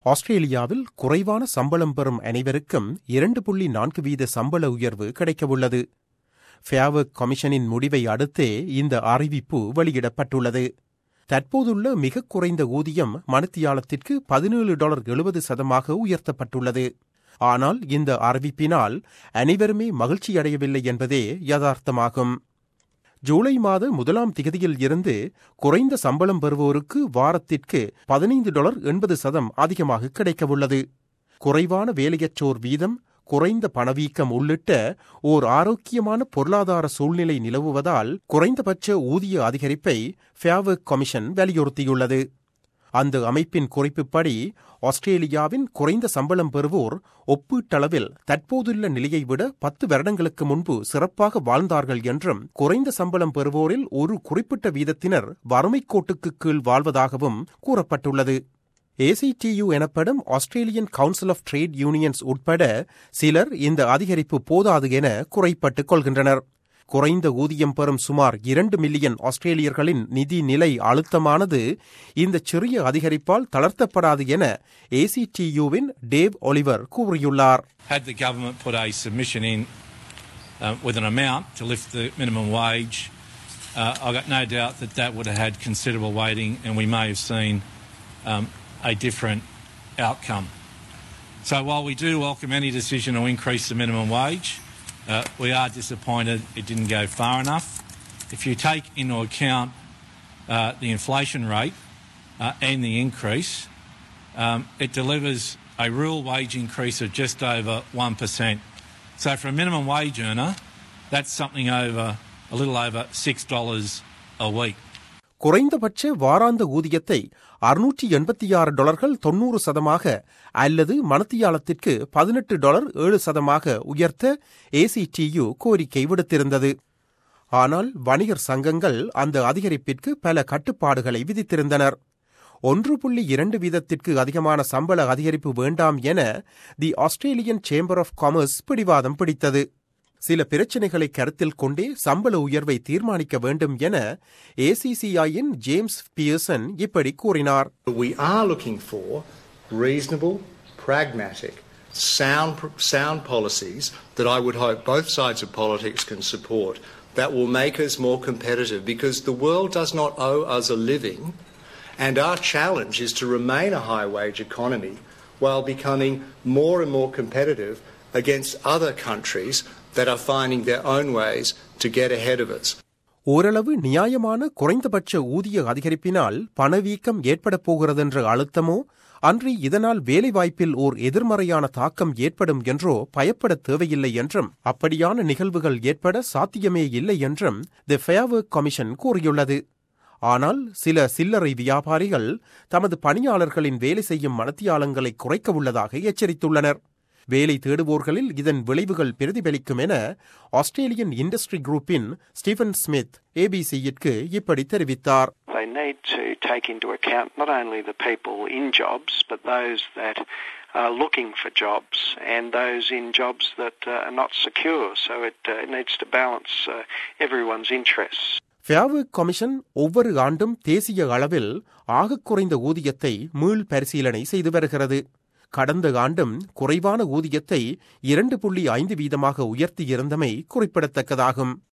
ஆஸ்திரேலியாவில் குறைவான சம்பளம் பெறும் அனைவருக்கும் இரண்டு புள்ளி நான்கு வீத சம்பள உயர்வு கிடைக்கவுள்ளது ஃபேவர்க் கமிஷனின் முடிவை அடுத்தே இந்த அறிவிப்பு வெளியிடப்பட்டுள்ளது தற்போதுள்ள மிக குறைந்த ஊதியம் மணித்தியாலத்திற்கு பதினேழு டாலர் எழுபது சதமாக உயர்த்தப்பட்டுள்ளது ஆனால் இந்த அறிவிப்பினால் அனைவருமே மகிழ்ச்சியடையவில்லை என்பதே யதார்த்தமாகும் ஜூலை மாத முதலாம் திகதியில் இருந்து குறைந்த சம்பளம் பெறுவோருக்கு வாரத்திற்கு பதினைந்து டாலர் எண்பது சதம் அதிகமாக கிடைக்கவுள்ளது குறைவான வேலையற்றோர் வீதம் குறைந்த பணவீக்கம் உள்ளிட்ட ஓர் ஆரோக்கியமான பொருளாதார சூழ்நிலை நிலவுவதால் குறைந்தபட்ச ஊதிய அதிகரிப்பை ஃபேவர்க் கமிஷன் வலியுறுத்தியுள்ளது அந்த அமைப்பின் குறிப்புப்படி ஆஸ்திரேலியாவின் குறைந்த சம்பளம் பெறுவோர் ஒப்பீட்டளவில் தற்போதுள்ள நிலையை விட பத்து வருடங்களுக்கு முன்பு சிறப்பாக வாழ்ந்தார்கள் என்றும் குறைந்த சம்பளம் பெறுவோரில் ஒரு குறிப்பிட்ட வீதத்தினர் வறுமைக் கோட்டுக்கு கீழ் வாழ்வதாகவும் கூறப்பட்டுள்ளது ஏசிடியு எனப்படும் Australian council of trade unions உட்பட சிலர் இந்த அதிகரிப்பு போதாது என குறைப்பட்டுக் கொள்கின்றனர் குறைந்த ஊதியம் பெறும் சுமார் இரண்டு மில்லியன் ஆஸ்திரேலியர்களின் நிதி நிலை அழுத்தமானது இந்த சிறிய அதிகரிப்பால் தளர்த்தப்படாது என ஏசிடியுவின் டேவ் ஒலிவர் கூறியுள்ளார் Had the government put a submission in uh, with an amount to lift the minimum wage, uh, I've got no doubt that that would have had considerable weighting and we may have seen um, a different outcome. So while we do welcome any decision to increase the minimum wage, uh, we are disappointed it didn't go far enough. If you take into account uh, the inflation rate uh, and the increase, um, it delivers a real wage increase of just over 1%. So for a minimum wage earner, that's something over a little over $6 a week. குறைந்தபட்ச வாராந்த ஊதியத்தை அறுநூற்றி எண்பத்தி ஆறு டாலர்கள் தொன்னூறு சதமாக அல்லது மணத்தியாலத்திற்கு பதினெட்டு dollar ஏழு சதமாக உயர்த்த ஏசிடியு கோரிக்கை விடுத்திருந்தது ஆனால் வணிகர் சங்கங்கள் அந்த அதிகரிப்பிற்கு பல கட்டுப்பாடுகளை விதித்திருந்தனர் ஒன்று புள்ளி இரண்டு வீதத்திற்கு அதிகமான சம்பள அதிகரிப்பு வேண்டாம் என the Australian chamber of commerce பிடிவாதம் பிடித்தது சில பிரச்சினைகளை கருத்தில் கொண்டே சம்பள உயர்வை தீர்மானிக்க வேண்டும் என ஏசிசிஐயின் ஜேம்ஸ் பியர்சன் இப்படி கூறினார் We are looking for reasonable, pragmatic, sound, sound policies that I would hope both sides of politics can support that will make us more competitive because the world does not owe us a living and our challenge is to remain a high wage economy while becoming more and more competitive against other countries that are finding their own ways to get ahead of us. ஓரளவு நியாயமான குறைந்தபட்ச ஊதிய அதிகரிப்பினால் பணவீக்கம் ஏற்படப் போகிறதென்ற அழுத்தமோ அன்றி இதனால் வேலைவாய்ப்பில் ஓர் எதிர்மறையான தாக்கம் ஏற்படும் என்றோ பயப்பட தேவையில்லை என்றும் அப்படியான நிகழ்வுகள் ஏற்பட சாத்தியமே இல்லை என்றும் தி ஃபேவர்க் கமிஷன் கூறியுள்ளது ஆனால் சில சில்லறை வியாபாரிகள் தமது பணியாளர்களின் வேலை செய்யும் மனத்தியாலங்களை குறைக்க உள்ளதாக எச்சரித்துள்ளனர் வேலை தேடுவோர்களில் இதன் விளைவுகள் பிரதிபலிக்கும் என ஆஸ்திரேலியன் இண்டஸ்ட்ரி குரூப்பின் ஸ்டீவன் ஸ்மித் ஏபிசியிற்கு இப்படி தெரிவித்தார் They need to take into account not only the people in jobs, but those that are looking for jobs and those in jobs that uh, are not secure. So it, uh, it needs to balance uh, everyone's interests. Fair Work commission ஒவ்வொரு ஆண்டும் தேசிய அளவில் ஆகக் குறைந்த ஊதியத்தை மீள் பரிசீலனை செய்து வருகிறது கடந்த ஆண்டும் குறைவான ஊதியத்தை இரண்டு புள்ளி ஐந்து வீதமாக உயர்த்தியிருந்தமை குறிப்பிடத்தக்கதாகும்